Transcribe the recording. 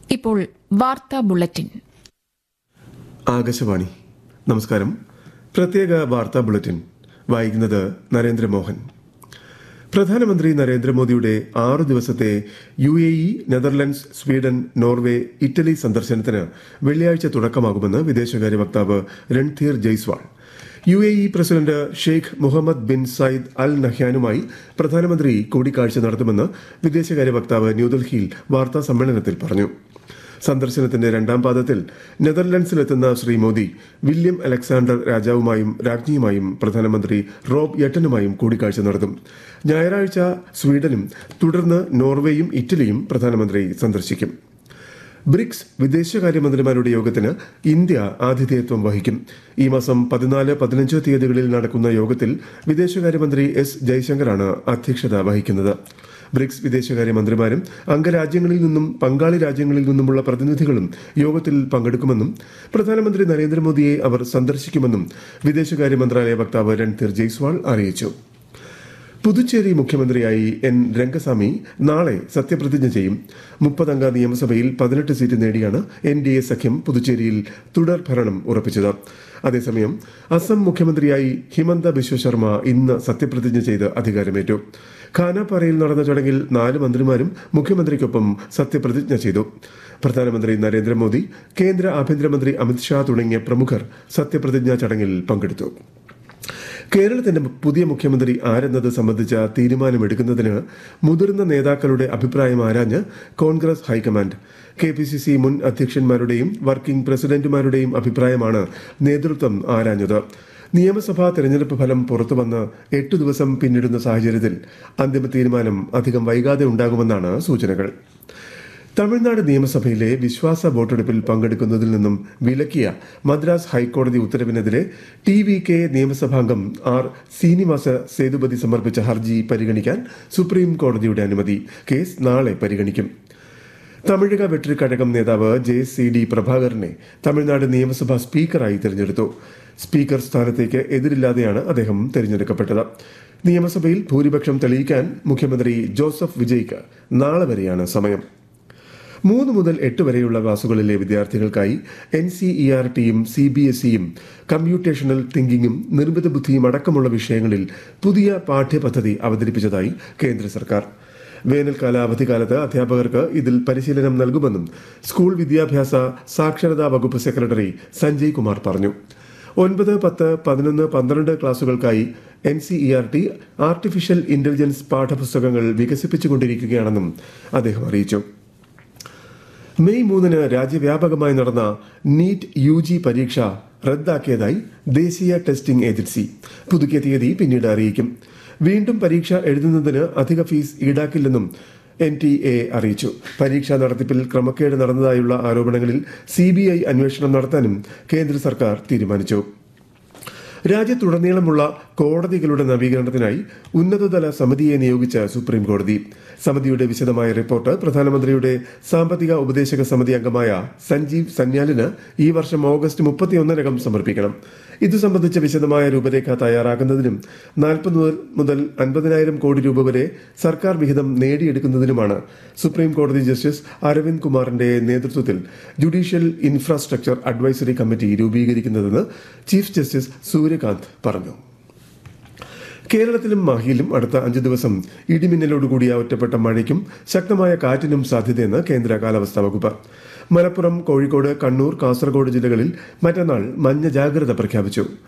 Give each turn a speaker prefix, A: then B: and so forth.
A: ഇപ്പോൾ വാർത്താ ബുള്ളറ്റിൻ
B: ആകാശവാണി നമസ്കാരം പ്രത്യേക വാർത്താ ബുള്ളറ്റിൻ വായിക്കുന്നത് നരേന്ദ്രമോഹൻ പ്രധാനമന്ത്രി നരേന്ദ്രമോദിയുടെ ആറു ദിവസത്തെ U A E Netherlands Sweden Norway Italy സന്ദർശനത്തിന് വെള്ളിയാഴ്ച തുടക്കമാകുമെന്ന് വിദേശകാര്യ വക്താവ് Randhir Jaiswal U A E president Sheikh Mohammed bin Zayed Al നഹ്യാനുമായി പ്രധാനമന്ത്രി കൂടിക്കാഴ്ച നടത്തുമെന്ന് വിദേശകാര്യ വക്താവ് ന്യൂഡൽഹിയിൽ വാർത്താ സമ്മേളനത്തിൽ പറഞ്ഞു സന്ദർശനത്തിന്റെ രണ്ടാം പാദത്തിൽ നെതർലൻഡ്സിലെത്തുന്ന ശ്രീ മോദി വില്യം അലക്സാണ്ടർ രാജാവുമായും രാജ്ഞിയുമായും പ്രധാനമന്ത്രി റോബ് യട്ടനുമായും കൂടിക്കാഴ്ച നടത്തും ഞായറാഴ്ച സ്വീഡനും തുടർന്ന് നോർവേയും ഇറ്റലിയും പ്രധാനമന്ത്രി സന്ദർശിക്കും ബ്രിക്സ് വിദേശകാര്യമന്ത്രിമാരുടെ യോഗത്തിന് ഇന്ത്യ ആതിഥേയത്വം വഹിക്കും ഈ മാസം പതിനാല് പതിനഞ്ച് തീയതികളിൽ നടക്കുന്ന യോഗത്തിൽ വിദേശകാര്യമന്ത്രി എസ് ജയശങ്കറാണ് അധ്യക്ഷത വഹിക്കുന്നത് ബ്രിക്സ് വിദേശകാര്യമന്ത്രിമാരും അംഗരാജ്യങ്ങളിൽ നിന്നും പങ്കാളി രാജ്യങ്ങളിൽ നിന്നുമുള്ള പ്രതിനിധികളും യോഗത്തിൽ പങ്കെടുക്കുമെന്നും പ്രധാനമന്ത്രി നരേന്ദ്രമോദിയെ അവർ സന്ദർശിക്കുമെന്നും വിദേശകാര്യ മന്ത്രാലയ വക്താവ് രൺധീർ ജയ്സ്വാൾ അറിയിച്ചു പുതുച്ചേരി മുഖ്യമന്ത്രിയായി എൻ രംഗസ്വാമി നാളെ സത്യപ്രതിജ്ഞ ചെയ്യും മുപ്പതംഗ നിയമസഭയിൽ പതിനെട്ട് സീറ്റ് നേടിയാണ് എൻ ഡി എ സഖ്യം പുതുച്ചേരിയിൽ തുടർ ഭരണം ഉറപ്പിച്ചത് അതേസമയം അസം മുഖ്യമന്ത്രിയായി ഹിമന്ത ബിശ്വ ശർമ്മ ഇന്ന് സത്യപ്രതിജ്ഞ ചെയ്ത് അധികാരമേറ്റു ഖാനാപാറയിൽ നടന്ന ചടങ്ങിൽ നാല് മന്ത്രിമാരും മുഖ്യമന്ത്രിക്കൊപ്പം സത്യപ്രതിജ്ഞ ചെയ്തു പ്രധാനമന്ത്രി നരേന്ദ്രമോദി കേന്ദ്ര ആഭ്യന്തരമന്ത്രി അമിത്ഷാ തുടങ്ങിയ പ്രമുഖർ സത്യപ്രതിജ്ഞാ ചടങ്ങിൽ പങ്കെടുത്തു കേരളത്തിന്റെ പുതിയ മുഖ്യമന്ത്രി ആരെന്നത് സംബന്ധിച്ച തീരുമാനമെടുക്കുന്നതിന് മുതിർന്ന നേതാക്കളുടെ അഭിപ്രായം ആരാഞ്ഞ് Congress high command K P C C മുൻ അധ്യക്ഷന്മാരുടെയും വർക്കിംഗ് പ്രസിഡന്റുമാരുടെയും അഭിപ്രായമാണ് നേതൃത്വം ആരാഞ്ഞത് നിയമസഭാ തെരഞ്ഞെടുപ്പ് ഫലം പുറത്തുവന്ന് എട്ടു ദിവസം പിന്നിടുന്ന സാഹചര്യത്തിൽ അന്തിമ തീരുമാനം അധികം വൈകാതെ ഉണ്ടാകുമെന്നാണ് സൂചനകൾ തമിഴ്നാട് നിയമസഭയിലെ വിശ്വാസ വോട്ടെടുപ്പിൽ പങ്കെടുക്കുന്നതിൽ നിന്നും വിലക്കിയ മദ്രാസ് ഹൈക്കോടതി ഉത്തരവിനെതിരെ ടി വി കെ നിയമസഭാംഗം ആർ ശ്രീനിവാസ സേതുപതി സമർപ്പിച്ച ഹർജി പരിഗണിക്കാൻ സുപ്രീം കോടതിയുടെ അനുമതി കേസ് നാളെ പരിഗണിക്കും തമിഴക വെട്രിക്കഴകം നേതാവ് ജെ സി ഡി പ്രഭാകരനെ തമിഴ്നാട് നിയമസഭാ സ്പീക്കറായി തിരഞ്ഞെടുത്തു സ്പീക്കർ സ്ഥാനത്തേക്ക് എതിരില്ലാതെയാണ് അദ്ദേഹം തിരഞ്ഞെടുക്കപ്പെട്ടത് നിയമസഭയിൽ ഭൂരിപക്ഷം തെളിയിക്കാൻ മുഖ്യമന്ത്രി ജോസഫ് വിജയ്ക്ക് നാളെ വരെയാണ് സമയം മൂന്ന് മുതൽ എട്ട് വരെയുള്ള ക്ലാസുകളിലെ വിദ്യാർത്ഥികൾക്കായി എൻ സി ഇ ആർ ടിയും സി ബി എസ് ഇയും കമ്പ്യൂട്ടേഷണൽ തിങ്കിങ്ങും നിർമ്മിത ബുദ്ധിയും അടക്കമുള്ള വിഷയങ്ങളിൽ പുതിയ പാഠ്യപദ്ധതി അവതരിപ്പിച്ചതായി കേന്ദ്ര സർക്കാർ വേനൽക്കാല അവധിക്കാലത്ത് അധ്യാപകർക്ക് ഇതിൽ പരിശീലനം നൽകുമെന്നും സ്കൂൾ വിദ്യാഭ്യാസ സാക്ഷരതാ വകുപ്പ് സെക്രട്ടറി സഞ്ജയ് കുമാർ പറഞ്ഞു ഒൻപത് പത്ത് പതിനൊന്ന് പന്ത്രണ്ട് ക്ലാസുകൾക്കായി N C E R T artificial intelligence പാഠപുസ്തകങ്ങൾ വികസിപ്പിച്ചുകൊണ്ടിരിക്കുകയാണെന്നും അദ്ദേഹം അറിയിച്ചു മെയ് മൂന്നിന് രാജ്യവ്യാപകമായി നടന്ന നീറ്റ് യു ജി പരീക്ഷ റദ്ദാക്കിയതായി ദേശീയ ടെസ്റ്റിംഗ് ഏജൻസി പുതുക്കിയ തീയതി പിന്നീട് അറിയിക്കും വീണ്ടും പരീക്ഷ എഴുതുന്നതിന് അധിക ഫീസ് ഈടാക്കില്ലെന്നും എൻ ടി എ അറിയിച്ചു പരീക്ഷാ നടത്തിപ്പിൽ ക്രമക്കേട് നടന്നതായുള്ള ആരോപണങ്ങളിൽ സി ബി ഐ അന്വേഷണം നടത്താനും കേന്ദ്ര സർക്കാർ തീരുമാനിച്ചു രാജ്യത്തുടനീളമുള്ള കോടതികളുടെ നവീകരണത്തിനായി ഉന്നതതല സമിതിയെ നിയോഗിച്ച സുപ്രീം കോടതി സമിതിയുടെ വിശദമായ റിപ്പോർട്ട് പ്രധാനമന്ത്രിയുടെ സാമ്പത്തിക ഉപദേശക സമിതി അംഗമായ സഞ്ജീവ് സന്യാലിന് ഈ വർഷം ഓഗസ്റ്റ് മുപ്പത്തിയൊന്നിനകം സമർപ്പിക്കണം ഇതു സംബന്ധിച്ച വിശദമായ രൂപരേഖ തയ്യാറാക്കുന്നതിനും നാൽപ്പത് മുതൽ അൻപതിനായിരം കോടി രൂപ വരെ സർക്കാർ വിഹിതം നേടിയെടുക്കുന്നതിനുമാണ് സുപ്രീം കോടതി ജസ്റ്റിസ് അരവിന്ദ് കുമാറിന്റെ നേതൃത്വത്തിൽ ജുഡീഷ്യൽ ഇൻഫ്രാസ്ട്രക്ചർ അഡ്വൈസറി കമ്മിറ്റി രൂപീകരിക്കുന്നതെന്ന് ചീഫ് ജസ്റ്റിസ് സൂര്യകാന്ത് പറഞ്ഞു കേരളത്തിലും മാഹിയിലും അടുത്ത അഞ്ച് ദിവസം ഇടിമിന്നലോടുകൂടിയ ഒറ്റപ്പെട്ട മഴയ്ക്കും ശക്തമായ കാറ്റിനും സാധ്യതയെന്ന് കേന്ദ്ര കാലാവസ്ഥാ വകുപ്പ് മലപ്പുറം കോഴിക്കോട് കണ്ണൂർ കാസർഗോഡ് ജില്ലകളിൽ മറ്റന്നാൾ മഞ്ഞ ജാഗ്രത പ്രഖ്യാപിച്ചു